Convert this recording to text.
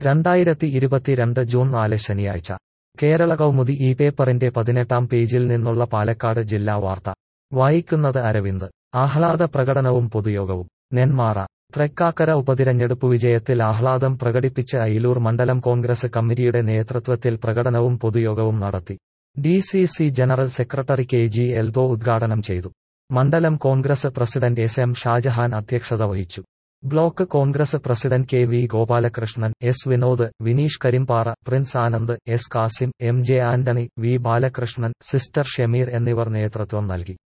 രണ്ടായിരത്തി ഇരുപത്തിരണ്ട് ജൂൺ നാല് ശനിയാഴ്ച കേരള കൗമുദി ഈ പേപ്പറിന്റെ പതിനെട്ടാം പേജിൽ നിന്നുള്ള പാലക്കാട് ജില്ലാ വാർത്ത വായിക്കുന്നത് അരവിന്ദ് ആഹ്ലാദ പ്രകടനവും പൊതുയോഗവും നെന്മാറ തൃക്കാക്കര ഉപതിരഞ്ഞെടുപ്പ് വിജയത്തിൽ ആഹ്ലാദം പ്രകടിപ്പിച്ച് അയിലൂർ മണ്ഡലം കോൺഗ്രസ് കമ്മിറ്റിയുടെ നേതൃത്വത്തിൽ പ്രകടനവും പൊതുയോഗവും നടത്തി D C C general secretary K G Eldho ഉദ്ഘാടനം ചെയ്തു മണ്ഡലം Congress president S M Shajahan അധ്യക്ഷത വഹിച്ചു block Congress president K V Gopalakrishnan S Vinod Vineesh Karimpara Prince Anand S Kasim M J Antony V Balakrishnan sister Shameer എന്നിവർ നേതൃത്വം നൽകി